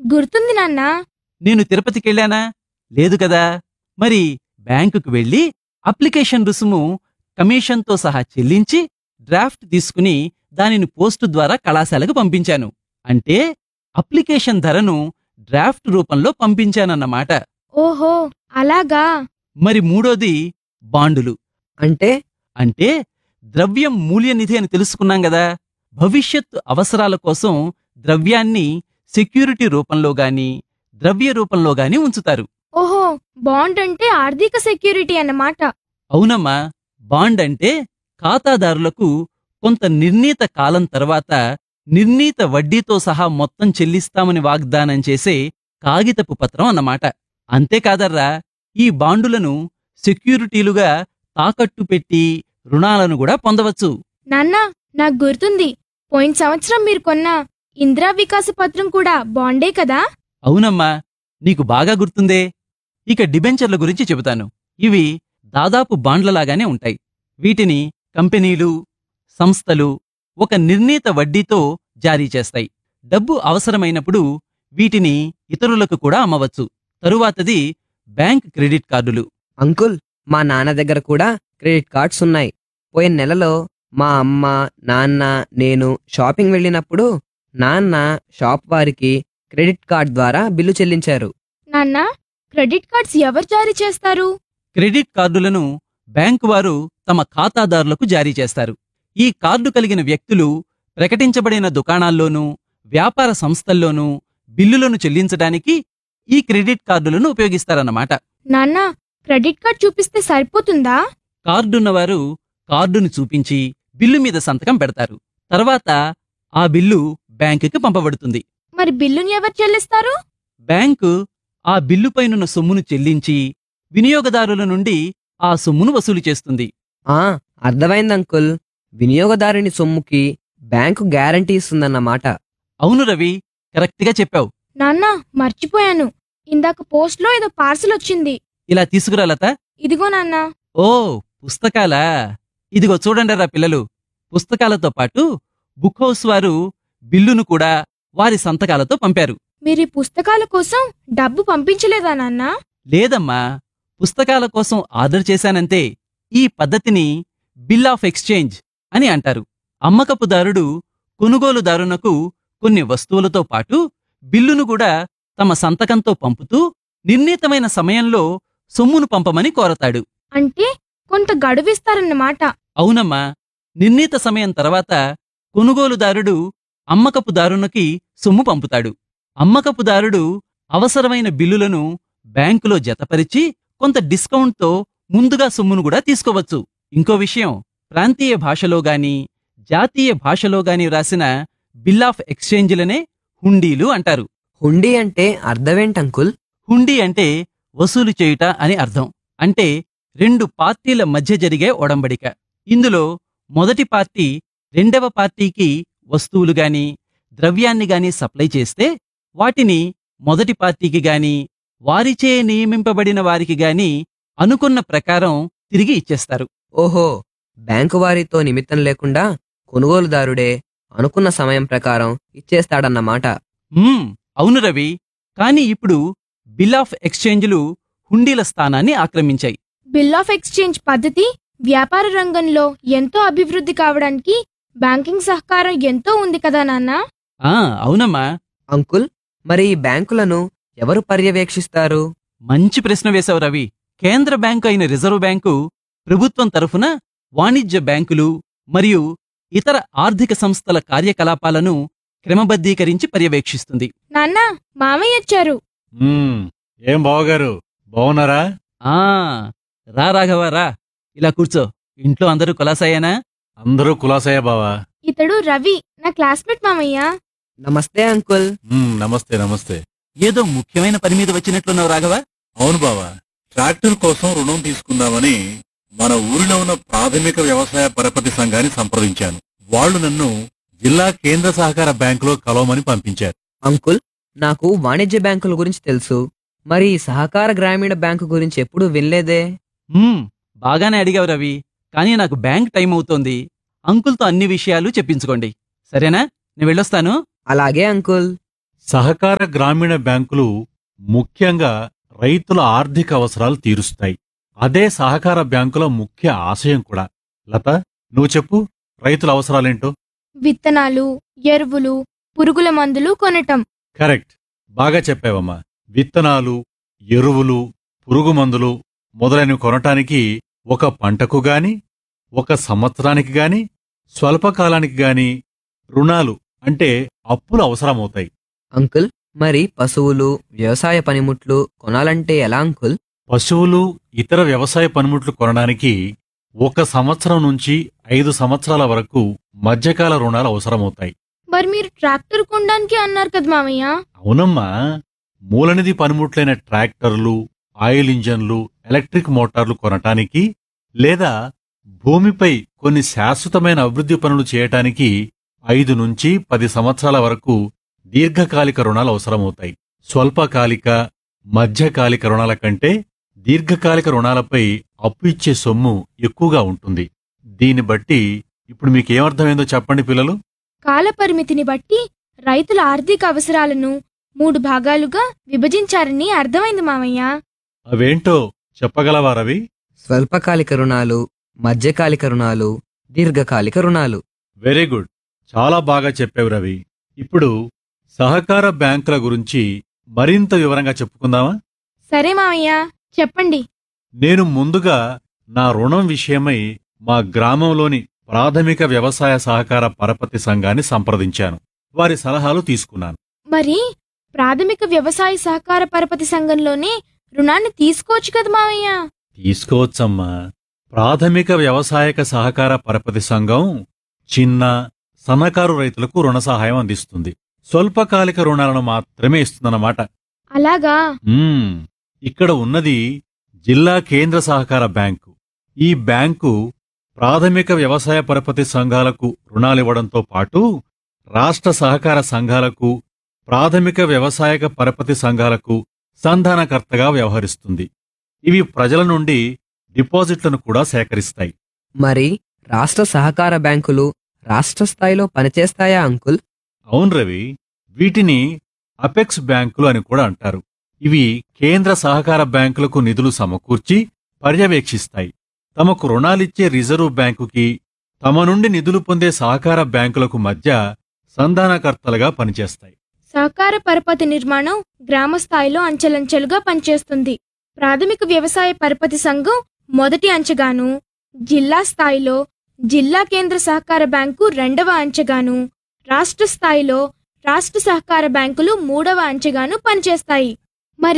గుర్తుంది నాన్నా నేను తిరుపతికెళ్ళానా లేదు కదా మరి బ్యాంకుకు వెళ్ళి అప్లికేషన్ రుసుము కమిషన్తో సహా చెల్లించి డ్రాఫ్ట్ తీసుకుని దానిని పోస్టు ద్వారా కళాశాలకు పంపించాను అంటే అప్లికేషన్ ధరను డ్రాఫ్ట్ రూపంలో పంపించానన్నమాట ఓహో అలాగా మరి మూడోది బాండులు అంటే అంటే ద్రవ్యం మూల్యనిధి అని తెలుసుకున్నాం గదా భవిష్యత్తు అవసరాల కోసం ద్రవ్యాన్ని సెక్యూరిటీ రూపంలో గాని ద్రవ్య రూపంలో గాని ఉంచుతారు ఓహో బాండ్ అంటే ఆర్థిక సెక్యూరిటీ అన్నమాట అవునమ్మా బాండ్ అంటే ఖాతాదారులకు కొంత నిర్ణీత కాలం తర్వాత నిర్ణీత వడ్డీతో సహా మొత్తం చెల్లిస్తామని వాగ్దానం చేసే కాగితపు పత్రం అన్నమాట అంతేకాదర్రా ఈ బాండులను సెక్యూరిటీలుగా తాకట్టు పెట్టి రుణాలను కూడా పొందవచ్చు నాన్నా నాకు గుర్తుంది పోయిన సంవత్సరం మీరు కొన్న ఇందిరా వికాస పత్రం కూడా బాండే కదా అవునమ్మా నీకు బాగా గుర్తుందే ఇక డిబెంచర్ల గురించి చెబుతాను ఇవి దాదాపు బాండ్లలాగానే ఉంటాయి వీటిని కంపెనీలు సంస్థలు ఒక నిర్ణీత వడ్డీతో జారీ చేస్తాయి డబ్బు అవసరమైనప్పుడు వీటిని ఇతరులకు కూడా అమ్మవచ్చు తరువాతది బ్యాంక్ క్రెడిట్ కార్డులు అంకుల్ మా నాన్న దగ్గర కూడా క్రెడిట్ కార్డ్స్ ఉన్నాయి పోయిన నెలలో మా అమ్మ నాన్న నేను షాపింగ్ వెళ్ళినప్పుడు నాన్న షాప్ వారికి క్రెడిట్ కార్డ్ ద్వారా బిల్లు చెల్లించారు నాన్నా క్రెడిట్ కార్డ్స్ ఎవరు జారీ చేస్తారు క్రెడిట్ కార్డులను బ్యాంకు వారు తమ ఖాతాదారులకు జారీ చేస్తారు ఈ కార్డు కలిగిన వ్యక్తులు ప్రకటించబడిన దుకాణాల్లోనూ వ్యాపార సంస్థల్లోనూ బిల్లులను చెల్లించడానికి ఈ క్రెడిట్ కార్డులను ఉపయోగిస్తారన్నమాట నాన్నా క్రెడిట్ కార్డ్ చూపిస్తే సరిపోతుందా కార్డున్నవారు కార్డును చూపించి బిల్లు మీద సంతకం పెడతారు తర్వాత ఆ బిల్లు బ్యాంకుకి పంపబడుతుంది మరి బిల్లుని ఎవరు చెల్లిస్తారు బ్యాంకు ఆ బిల్లుపైనున్న సొమ్మును చెల్లించి వినియోగదారుల నుండి ఆ సొమ్మును వసూలు చేస్తుంది ఆ అర్థమైంది అంకుల్ వినియోగదారుని సొమ్ముకి బ్యాంకు గ్యారంటీ ఇస్తుందన్నమాట అవును రవి కరెక్ట్గా చెప్పావు నాన్నా మర్చిపోయాను ఇందాక పోస్ట్లో ఏదో పార్సల్ వచ్చింది ఇలా తీసుకురా లత ఇదిగో నాన్నా ఓ పుస్తకాలా ఇదిగో చూడండిరా పిల్లలు పుస్తకాలతో పాటు బుక్ హౌస్ వారు బిల్లును కూడా వారి సంతకాలతో పంపారు మీరు ఈ పుస్తకాల కోసం డబ్బు పంపించలేదా నాన్నా లేదమ్మా పుస్తకాల కోసం ఆర్డర్ చేశానంతే ఈ పద్ధతిని బిల్ ఆఫ్ ఎక్స్చేంజ్ అని అంటారు అమ్మకపుదారుడు కొనుగోలుదారునకు కొన్ని వస్తువులతో పాటు బిల్లును కూడా తమ సంతకంతో పంపుతూ నిర్ణీతమైన సమయంలో సొమ్మును పంపమని కోరతాడు అంటే కొంత గడువిస్తారన్నమాట అవునమ్మా నిర్ణీత సమయం తర్వాత కొనుగోలుదారుడు అమ్మకపుదారునికి సొమ్ము పంపుతాడు అమ్మకపుదారుడు అవసరమైన బిల్లులను బ్యాంకులో జతపరిచి కొంత డిస్కౌంట్తో ముందుగా సొమ్మును కూడా తీసుకోవచ్చు ఇంకో విషయం ప్రాంతీయ భాషలో గాని జాతీయ భాషలో గాని రాసిన బిల్ ఆఫ్ ఎక్స్చేంజ్లనే హుండీలు అంటారు హుండీ అంటే అర్థమేంటి అంకుల్ హుండీ అంటే వసూలు చేయుట అని అర్థం అంటే రెండు పార్టీల మధ్య జరిగే ఒడంబడిక ఇందులో మొదటి పార్టీ రెండవ పార్టీకి వస్తువులు గాని ద్రవ్యాన్ని గాని సప్లై చేస్తే వాటిని మొదటి పార్టీకి గాని వారిచే నియమింపబడిన వారికి గాని అనుకున్న ప్రకారం తిరిగి ఇచ్చేస్తారు ఓహో బ్యాంకు వారితో నిమిత్తం లేకుండా కొనుగోలుదారుడే అనుకున్న సమయం ప్రకారం ఇచ్చేస్తాడన్నమాట మ్మ్, అవును రవి కానీ ఇప్పుడు బిల్ ఆఫ్ ఎక్స్చేంజ్లు హుండీల స్థానాన్ని ఆక్రమించాయి బిల్ ఆఫ్ ఎక్స్చేంజ్ పద్ధతి వ్యాపార రంగంలో ఎంతో అభివృద్ధి కావడానికి బ్యాంకింగ్ సహకారం ఎంతో ఉంది కదా నాన్నా ఆ అవునమ్మా అంకుల్ మరి ఈ బ్యాంకులను ఎవరు పర్యవేక్షిస్తారు మంచి ప్రశ్న వేశావు రవి కేంద్ర బ్యాంకు అయిన రిజర్వ్ బ్యాంకు ప్రభుత్వం తరఫున వాణిజ్య బ్యాంకులు మరియు ఇతర ఆర్థిక సంస్థల కార్యకలాపాలను క్రమబద్ధీకరించి పర్యవేక్షిస్తుంది నాన్నా మామయ్య వచ్చారు మ్మ్. ఏం బావగారు బావున్నారా ఆ రా రాఘవ రా ఇలా కూర్చో ఇంట్లో అందరూ కులాసాయేనా అందరూ కులాసయ్య బావా ఇతడు రవి నా క్లాస్మేట్ మామయ్య నమస్తే అంకుల్ మ్మ్, నమస్తే నమస్తే ఏదో ముఖ్యమైన పని మీద వచ్చినట్లున్నావు రాఘవ అవును బావా ట్రాక్టర్ కోసం రుణం తీసుకుందామని మన ఊరిలో ఉన్న ప్రాథమిక వ్యవసాయ పరపతి సంఘాన్ని సంప్రదించాను వాళ్ళు నన్ను జిల్లా కేంద్ర సహకార బ్యాంకులో కలవమని పంపించారు అంకుల్ నాకు వాణిజ్య బ్యాంకుల గురించి తెలుసు మరి ఈ సహకార గ్రామీణ బ్యాంకు గురించి ఎప్పుడూ వినలేదే మ్మ్, బాగానే అడిగావు రవి కానీ నాకు బ్యాంక్ టైం అవుతోంది అంకుల్తో అన్ని విషయాలు చెప్పించుకోండి సరేనా నేను వెళ్ళొస్తాను అలాగే అంకుల్ సహకార గ్రామీణ బ్యాంకులు ముఖ్యంగా రైతుల ఆర్థిక అవసరాలు తీరుస్తాయి అదే సహకార బ్యాంకుల ముఖ్య ఆశయం కూడా లత నువ్వు చెప్పు రైతుల అవసరాలేంటో విత్తనాలు ఎరువులు పురుగుల మందులు కొనటం కరెక్ట్ బాగా చెప్పావమ్మా విత్తనాలు ఎరువులు పురుగు మందులు మొదలైనవి కొనటానికి ఒక పంటకు గాని ఒక సంవత్సరానికి గాని స్వల్పకాలానికి గాని రుణాలు అంటే అప్పులు అవసరమవుతాయి అంకుల్ మరి పశువులు వ్యవసాయ పనిముట్లు కొనాలంటే ఎలా అంకుల్ పశువులు ఇతర వ్యవసాయ పనిముట్లు కొనడానికి ఒక సంవత్సరం నుంచి ఐదు సంవత్సరాల వరకు మధ్యకాల రుణాలు అవసరమవుతాయి మరి మీరు ట్రాక్టర్ కొనడానికి అన్నారు కదా మామయ్య అవునమ్మా మూలనిధి పనిముట్లైన ట్రాక్టర్లు ఆయిల్ ఇంజన్లు ఎలక్ట్రిక్ మోటార్లు కొనటానికి లేదా భూమిపై కొన్ని శాశ్వతమైన అభివృద్ధి పనులు చేయటానికి ఐదు నుంచి పది సంవత్సరాల వరకు దీర్ఘకాలిక రుణాలు అవసరమవుతాయి స్వల్పకాలిక మధ్యకాలిక రుణాల కంటే దీర్ఘకాలిక రుణాలపై అప్పు ఇచ్చే సొమ్ము ఎక్కువగా ఉంటుంది దీన్ని బట్టి ఇప్పుడు మీకేమర్థమైందో చెప్పండి పిల్లలు కాల పరిమితిని బట్టి రైతుల ఆర్థిక అవసరాలను మూడు భాగాలుగా విభజించారని అర్థమైంది మామయ్య అవేంటో చెప్పగలవా రవి స్వల్పకాలిక రుణాలు మధ్యకాలిక రుణాలు దీర్ఘకాలిక రుణాలు వెరీ గుడ్ చాలా బాగా చెప్పావు రవి ఇప్పుడు సహకార బ్యాంకుల గురించి మరింత వివరంగా చెప్పుకుందామా సరే మామయ్య చెప్పండి నేను ముందుగా నా రుణం విషయమై మా గ్రామంలోని ప్రాథమిక వ్యవసాయ సహకార పరపతి సంఘాన్ని సంప్రదించాను వారి సలహాలు తీసుకున్నాను మరి ప్రాథమిక వ్యవసాయ సహకార పరపతి సంఘంలోనే రుణాన్ని తీసుకోవచ్చు కదా మామయ్య తీసుకోవచ్చమ్మా ప్రాథమిక వ్యవసాయక సహకార పరపతి సంఘం చిన్న సన్నకారు రైతులకు రుణ సహాయం అందిస్తుంది స్వల్పకాలిక రుణాలను మాత్రమే ఇస్తుందన్నమాట అలాగా మ్మ్. ఇక్కడ ఉన్నది జిల్లా కేంద్ర సహకార బ్యాంకు ఈ బ్యాంకు ప్రాథమిక వ్యవసాయ పరపతి సంఘాలకు రుణాలివ్వడంతో పాటు రాష్ట్ర సహకార సంఘాలకు ప్రాథమిక వ్యవసాయక పరపతి సంఘాలకు సంధానకర్తగా వ్యవహరిస్తుంది ఇవి ప్రజల నుండి డిపాజిట్లను కూడా సేకరిస్తాయి మరి రాష్ట్ర సహకార బ్యాంకులు రాష్ట్ర స్థాయిలో పనిచేస్తాయా అంకుల్ అవును రవి వీటిని అపెక్స్ బ్యాంకులు అని కూడా అంటారు ఇవి కేంద్ర సహకార బ్యాంకులకు నిధులు సమకూర్చి పర్యవేక్షిస్తాయి తమకు రుణాలిచ్చే రిజర్వ్ బ్యాంకుకి తమ నుండి నిధులు పొందే సహకార బ్యాంకులకు మధ్య సంధానకర్తలుగా పనిచేస్తాయి సహకార పరపతి నిర్మాణం గ్రామ స్థాయిలో అంచెలంచెలుగా పనిచేస్తుంది ప్రాథమిక వ్యవసాయ పరపతి సంఘం మొదటి అంచెగాను జిల్లా స్థాయిలో జిల్లా కేంద్ర సహకార బ్యాంకు రెండవ అంచెగాను రాష్ట్ర స్థాయిలో రాష్ట్ర సహకార బ్యాంకులు మూడవ అంచెగాను పనిచేస్తాయి